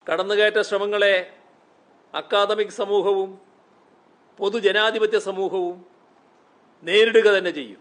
കടന്നുകയറ്റ ശ്രമങ്ങളെ അക്കാദമിക് സമൂഹവും പൊതുജനാധിപത്യ സമൂഹവും നേരിടുക തന്നെ ചെയ്യും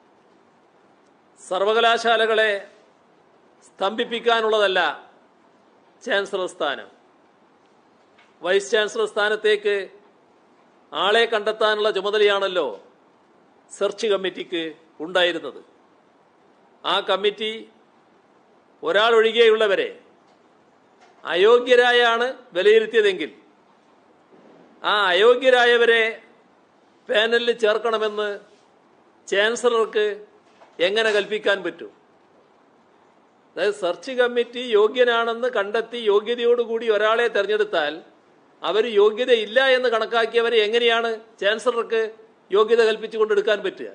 സർവകലാശാലകളെ സ്തംഭിപ്പിക്കാനുള്ളതല്ല ചാൻസലർ സ്ഥാനം വൈസ് ചാൻസലർ സ്ഥാനത്തേക്ക് ആളെ കണ്ടെത്താനുള്ള ചുമതലയാണല്ലോ സെർച്ച് കമ്മിറ്റിക്ക് ഉണ്ടായിരുന്നത് ആ കമ്മിറ്റി ഒരാളൊഴികെയുള്ളവരെ അയോഗ്യരായാണ് വിലയിരുത്തിയതെങ്കിൽ ആ അയോഗ്യരായവരെ പാനലിൽ ചേർക്കണമെന്ന് ചാൻസലർക്ക് എങ്ങനെ കൽപ്പിക്കാൻ പറ്റും അതായത് സെർച്ച് കമ്മിറ്റി യോഗ്യനാണെന്ന് കണ്ടെത്തി യോഗ്യതയോടുകൂടി ഒരാളെ തെരഞ്ഞെടുത്താൽ അവർ യോഗ്യതയില്ല എന്ന് കണക്കാക്കിയവരെ എങ്ങനെയാണ് ചാൻസലർക്ക് യോഗ്യത കൽപ്പിച്ചു കൊണ്ടെടുക്കാൻ പറ്റുക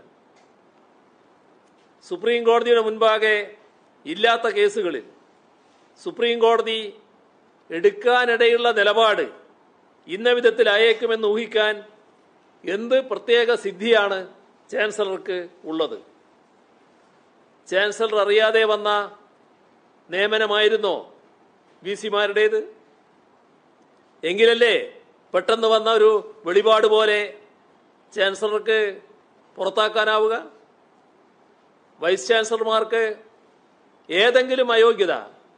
സുപ്രീം കോടതിയുടെ മുൻപാകെ ഇല്ലാത്ത കേസുകളിൽ സുപ്രീം കോടതി എടുക്കാനിടയുള്ള നിലപാട് ഇന്ന വിധത്തിലായേക്കുമെന്ന് ഊഹിക്കാൻ എന്ത് പ്രത്യേക സിദ്ധിയാണ് ചാൻസലർക്ക് ഉള്ളത് ചാൻസലർ അറിയാതെ വന്ന നിയമനമായിരുന്നോ വി സിമാരുടേത് എങ്കിലല്ലേ പെട്ടെന്ന് വന്ന ഒരു വെളിപാട് പോലെ ചാൻസലർക്ക് പുറത്താക്കാനാവുക വൈസ് ചാൻസലർമാർക്ക് ഏതെങ്കിലും അയോഗ്യത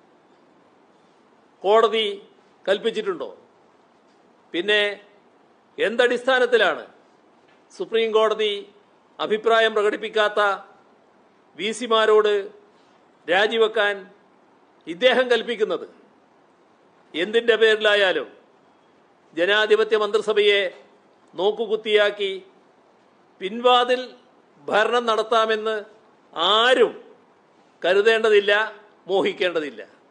കോടതി കൽപ്പിച്ചിട്ടുണ്ടോ പിന്നെ എന്തടിസ്ഥാനത്തിലാണ് സുപ്രീം കോടതി അഭിപ്രായം പ്രകടിപ്പിക്കാത്ത വി സിമാരോട് രാജിവെക്കാൻ ഇദ്ദേഹം കൽപ്പിക്കുന്നത് എന്തിൻ്റെ പേരിലായാലും ജനാധിപത്യ മന്ത്രിസഭയെ നോക്കുകുത്തിയാക്കി പിൻവാതിൽ ഭരണം നടത്താമെന്ന് ആരും കരുതേണ്ടതില്ല മോഹിക്കേണ്ടതില്ല